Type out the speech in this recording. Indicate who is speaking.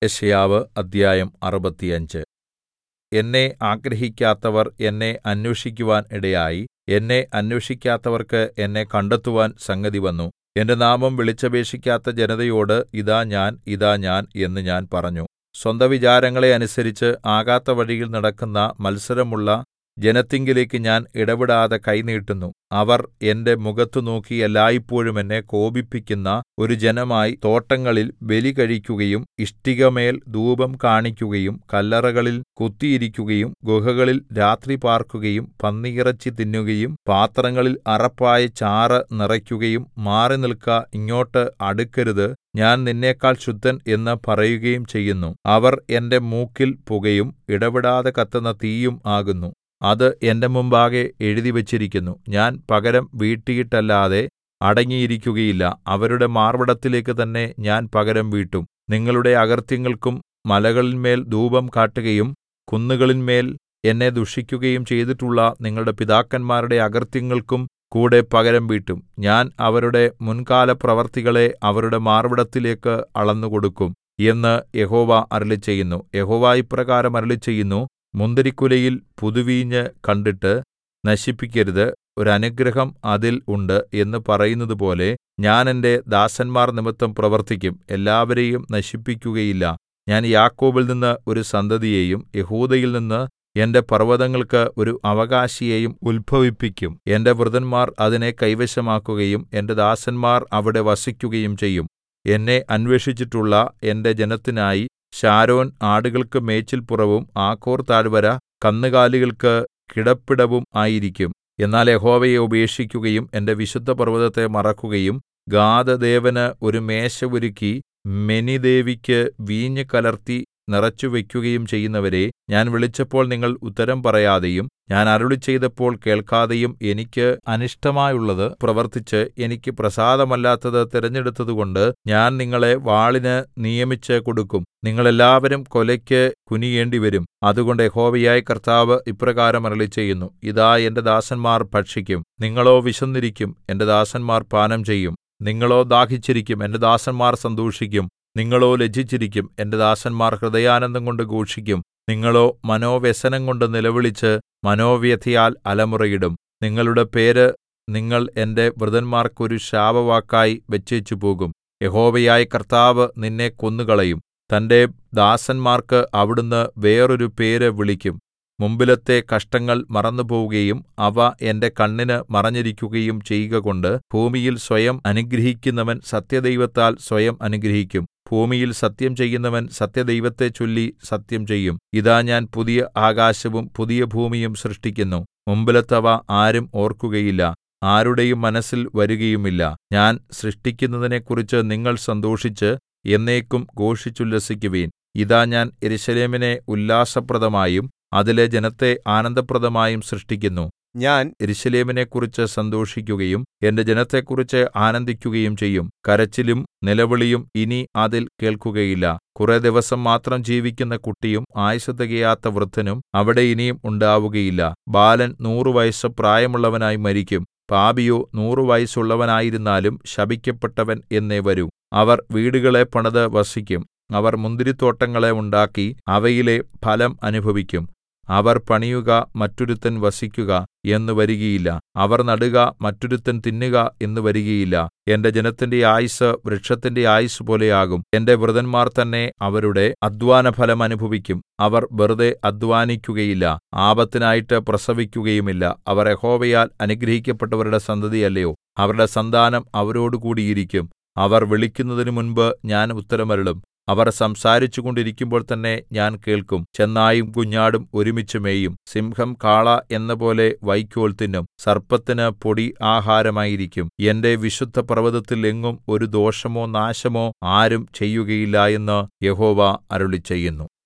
Speaker 1: യെശയ്യാവ് അദ്ധ്യായം അറുപത്തിയഞ്ച് എന്നെ ആഗ്രഹിക്കാത്തവർ എന്നെ അന്വേഷിക്കുവാൻ ഇടയായി എന്നെ അന്വേഷിക്കാത്തവർക്ക് എന്നെ കണ്ടെത്തുവാൻ സംഗതിവന്നു എന്റെ നാമം വിളിച്ചപേക്ഷിക്കാത്ത ജനതയോട് ഇതാ ഞാൻ ഇതാ ഞാൻ എന്ന് ഞാൻ പറഞ്ഞു സ്വന്തവിചാരങ്ങളെ അനുസരിച്ച് ആകാത്ത വഴിയിൽ നടക്കുന്ന മത്സരമുള്ള ജനത്തിങ്കലേക്ക് ഞാൻ ഇടവിടാതെ കൈ നീട്ടുന്നു അവർ എന്റെ മുഖത്തു നോക്കി എല്ലായ്പോഴും എന്നെ കോപിപ്പിക്കുന്ന ഒരു ജനമായി തോട്ടങ്ങളിൽ ബലി കഴിക്കുകയും ഇഷ്ടികമേൽ ധൂപം കാണിക്കുകയും കല്ലറകളിൽ കുത്തിയിരിക്കുകയും ഗുഹകളിൽ രാത്രി പാർക്കുകയും പന്നിയിറച്ചി തിന്നുകയും പാത്രങ്ങളിൽ അറപ്പായ ചാറ് നിറയ്ക്കുകയും മാറിനിൽക്ക ഇങ്ങോട്ട് അടുക്കരുത് ഞാൻ നിന്നെക്കാൾ ശുദ്ധൻ എന്ന് പറയുകയും ചെയ്യുന്നു അവർ എന്റെ മൂക്കിൽ പുകയും ഇടവിടാതെ കത്തുന്ന തീയും ആകുന്നു അത് എന്റെ മുമ്പാകെ എഴുതിവച്ചിരിക്കുന്നു ഞാൻ പകരം വീട്ടിയിട്ടല്ലാതെ അടങ്ങിയിരിക്കുകയില്ല അവരുടെ മാർവ്വിടത്തിലേക്ക് തന്നെ ഞാൻ പകരം വീട്ടും നിങ്ങളുടെ അകൃത്യങ്ങൾക്കും മലകളിന്മേൽ ധൂപം കാട്ടുകയും കുന്നുകളിന്മേൽ എന്നെ ദുഷിക്കുകയും ചെയ്തിട്ടുള്ള നിങ്ങളുടെ പിതാക്കന്മാരുടെ അകൃത്യങ്ങൾക്കും കൂടെ പകരം വീട്ടും ഞാൻ അവരുടെ മുൻകാലപ്രവർത്തികളെ അവരുടെ മാർവ്വിടത്തിലേക്ക് അളന്നുകൊടുക്കും എന്ന് യഹോവ അരുളിച്ചെയ്യുന്നു യഹോവ ഇപ്രകാരം അരുളിച്ചെയ്യുന്നു മുന്തിരിക്കുലയിൽ പുതുവീഞ്ഞ് കണ്ടിട്ട് നശിപ്പിക്കരുത് ഒരനുഗ്രഹം അതിൽ ഉണ്ട് എന്ന് പറയുന്നതുപോലെ ഞാൻ എന്റെ ദാസന്മാർ നിമിത്തം പ്രവർത്തിക്കും എല്ലാവരെയും നശിപ്പിക്കുകയില്ല ഞാൻ യാക്കോബിൽ നിന്ന് ഒരു സന്തതിയെയും യെഹൂദയിൽ നിന്ന് എന്റെ പർവ്വതങ്ങൾക്ക് ഒരു അവകാശിയെയും ഉത്ഭവിപ്പിക്കും എന്റെ വൃതന്മാർ അതിനെ കൈവശമാക്കുകയും എന്റെ ദാസന്മാർ അവിടെ വസിക്കുകയും ചെയ്യും എന്നെ അന്വേഷിച്ചിട്ടുള്ള എന്റെ ജനത്തിനായി ശാരോൻ ആടുകൾക്ക് മേച്ചിൽപ്പുറവും ആഖോർ താഴ്വര കന്നുകാലികൾക്ക് കിടപ്പിടവും ആയിരിക്കും എന്നാൽ യഹോവയെ ഉപേക്ഷിക്കുകയും എന്റെ വിശുദ്ധപർവ്വതത്തെ മറക്കുകയും ഗാദ് ദേവന് ഒരു മേശ ഒരുക്കി മെനിദേവിക്ക് വീഞ്ഞ് കലർത്തി നിറച്ചുവയ്ക്കുകയും ചെയ്യുന്നവരെ ഞാൻ വിളിച്ചപ്പോൾ നിങ്ങൾ ഉത്തരം പറയാതെയും ഞാൻ അരുളിച്ചെയ്തപ്പോൾ കേൾക്കാതെയും എനിക്ക് അനിഷ്ടമായുള്ളത് പ്രവർത്തിച്ച് എനിക്ക് പ്രസാദമല്ലാത്തത് തിരഞ്ഞെടുത്തതുകൊണ്ട് ഞാൻ നിങ്ങളെ വാളിന് നിയമിച്ച് കൊടുക്കും നിങ്ങൾ എല്ലാവരും കൊലയ്ക്ക് കുനിയേണ്ടിവരും അതുകൊണ്ട് യഹോവയായ കർത്താവ് ഇപ്രകാരം അരുളിച്ചെയ്യുന്നു ഇതാ എന്റെ ദാസന്മാർ ഭക്ഷിക്കും നിങ്ങളോ വിശന്നിരിക്കും എന്റെ ദാസന്മാർ പാനം ചെയ്യും നിങ്ങളോ ദാഹിച്ചിരിക്കും എന്റെ ദാസന്മാർ സന്തോഷിക്കും നിങ്ങളോ ലജ്ജിച്ചിരിക്കും എന്റെ ദാസന്മാർ ഹൃദയാനന്ദം കൊണ്ട് ഘോഷിക്കും നിങ്ങളോ മനോവ്യസനം കൊണ്ട് നിലവിളിച്ച് മനോവ്യഥയാൽ അലമുറയിടും നിങ്ങളുടെ പേര് നിങ്ങൾ എന്റെ വൃതന്മാർക്കൊരു ശാപവാക്കായി വെച്ചേച്ചുപോകും യഹോവയായ കർത്താവ് നിന്നെ കൊന്നുകളയും തന്റെ ദാസന്മാർക്ക് അവിടുന്ന് വേറൊരു പേര് വിളിക്കും മുമ്പിലത്തെ കഷ്ടങ്ങൾ മറന്നുപോവുകയും അവ എന്റെ കണ്ണിന് മറഞ്ഞിരിക്കുകയും ചെയ്യുകകൊണ്ട് ഭൂമിയിൽ സ്വയം അനുഗ്രഹിക്കുന്നവൻ സത്യദൈവത്താൽ സ്വയം അനുഗ്രഹിക്കും ഭൂമിയിൽ സത്യം ചെയ്യുന്നവൻ സത്യദൈവത്തെ ചൊല്ലി സത്യം ചെയ്യും ഇതാ ഞാൻ പുതിയ ആകാശവും പുതിയ ഭൂമിയും സൃഷ്ടിക്കുന്നു മുമ്പിലത്തവ ആരും ഓർക്കുകയില്ല ആരുടെയും മനസ്സിൽ വരുകയുമില്ല ഞാൻ സൃഷ്ടിക്കുന്നതിനെക്കുറിച്ച് നിങ്ങൾ സന്തോഷിച്ച് എന്നേക്കും ഘോഷിച്ചുല്ലസിക്കുവിൻ ഇതാ ഞാൻ യെരൂശലേമിനെ ഉല്ലാസപ്രദമായും അതിലെ ജനത്തെ ആനന്ദപ്രദമായും സൃഷ്ടിക്കുന്നു ഞാൻ യെരൂശലേമിനെക്കുറിച്ച് സന്തോഷിക്കുകയും എന്റെ ജനത്തെക്കുറിച്ച് ആനന്ദിക്കുകയും ചെയ്യും കരച്ചിലും നിലവിളിയും ഇനി അതിൽ കേൾക്കുകയില്ല കുറെ ദിവസം മാത്രം ജീവിക്കുന്ന കുട്ടിയും ആയുസ്സ് തികയാത്ത വൃദ്ധനും അവിടെ ഇനിയും ഉണ്ടാവുകയില്ല ബാലൻ നൂറു വയസ്സ് പ്രായമുള്ളവനായി മരിക്കും പാപിയോ നൂറു വയസ്സുള്ളവനായിരുന്നാലും ശപിക്കപ്പെട്ടവൻ എന്നേ വരൂ അവർ വീടുകളെ പണിത് വസിക്കും അവർ മുന്തിരിത്തോട്ടങ്ങളെ ഉണ്ടാക്കി അവയിലെ ഫലം അനുഭവിക്കും അവർ പണിയുക മറ്റൊരുത്തൻ വസിക്കുക എന്ന് വരികയില്ല അവർ നടുക മറ്റൊരുത്തൻ തിന്നുക എന്ന് വരികയില്ല എന്റെ ജനത്തിന്റെ ആയുസ്സ് വൃക്ഷത്തിന്റെ ആയുസ്സ് പോലെയാകും എന്റെ വൃതന്മാർ തന്നെ അവരുടെ അധ്വാനഫലം അനുഭവിക്കും അവർ വെറുതെ അധ്വാനിക്കുകയില്ല ആപത്തിനായിട്ട് പ്രസവിക്കുകയുമില്ല അവർ യഹോവയാൽ അനുഗ്രഹിക്കപ്പെട്ടവരുടെ സന്തതിയല്ലയോ അവരുടെ സന്താനം അവരോടുകൂടിയിരിക്കും അവർ വിളിക്കുന്നതിന് മുൻപ് ഞാൻ ഉത്തരമരുളും അവർ സംസാരിച്ചുകൊണ്ടിരിക്കുമ്പോൾ തന്നെ ഞാൻ കേൾക്കും ചെന്നായും കുഞ്ഞാടും ഒരുമിച്ച് മേയും സിംഹം കാള എന്നപോലെ വൈക്കോൽ തിന്നും സർപ്പത്തിന് പൊടി ആഹാരമായിരിക്കും എന്റെ വിശുദ്ധ പർവ്വതത്തിൽ എങ്ങും ഒരു ദോഷമോ നാശമോ ആരും ചെയ്യുകയില്ല എന്ന് യഹോവ അരുളിച്ചെയ്യുന്നു